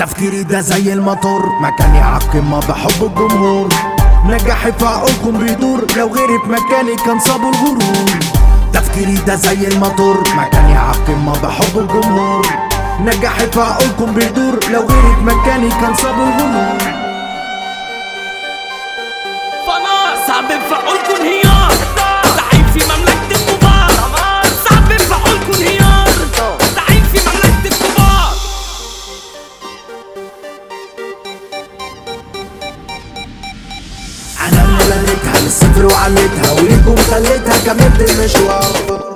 تفكيري ده زي المطر مكاني عالقمة بحب الجمهور نجاحي في عقولكم بيدور لو غيري في مكاني كان صابوا الغرور تفكيري ده زي المطر مكاني عالقمة بحب الجمهور نجاحي في عقولكم بيدور لو غيري في مكاني كان صابوا الغرور فانا صعب في عقولكم انهيار زعيم في مملكة الكبار صعب في عقولكم انهيار زعيم في مملكة الكبار انا اللي بنيتها من الصفر وعليتها وليكم خليتها كملت المشوار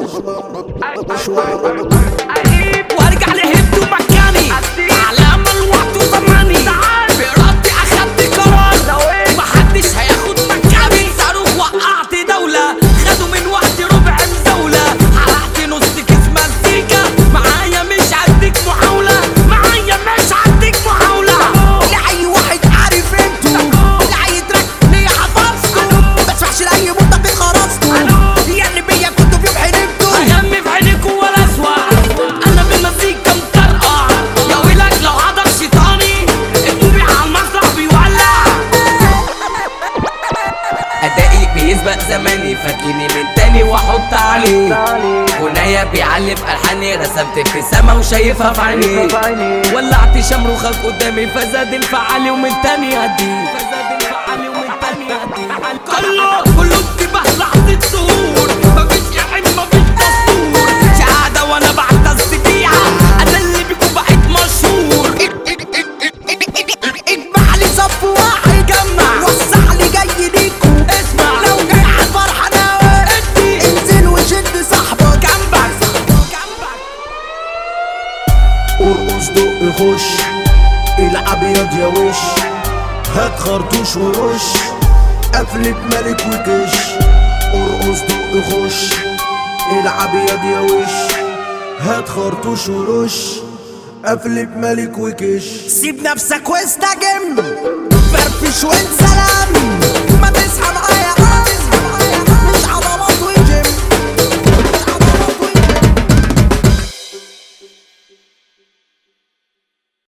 مشوار وارجع لهبت ومكاني على امل وقت وزماني بإرادتي اخدت قرار محدش هياخد مكاني صاروخ وقعت دولة خدوا من وقتي ربع مزولة حرقت نص كيس مزيكا معايا مش هديك محاولة معايا مش هديك محاولة لأي واحد عارف انتو لأي تراك ليا حفظته بسمعش لأي مطرب خرجته يعني بيا كنتوا في يوم حلمتوا اغمي في عينيكوا ولا اسوأ انا بالمزيكا مطرقع يا ويلك لو حضر شيطاني الطوبي على المسرح بيولع ادائي بيسبق زماني فاكيني من تاني واحط عليه غنايا بيعلي في الحاني رسمت في سما وشايفها في عيني ولعت شمروخك قدامي فزاد الفعالي ومن تاني هدي فزاد الفعالي ومن تاني هدي كله كله انتباه لحظة ظهور مفيش يعين مفيش دستور شهادة وانا بعتز بيها انا اللي بيكون بقيت مشهور اجمع لي صف واحد جمع. وسع لي جاي ليكو اسمع. لو جاي على الفرحة ناوي ادي. انزل وشد صاحبك جنبك جنبك ارقص دق خش العب ياض يا وش هات خرطوش ورش قفلة ملك وكش ارقص دق خش العب ياض يا وش هات خرطوش ورش قفلة ملك وكش سيب نفسك واستجم فرفش وانسلم ما تصحى معايا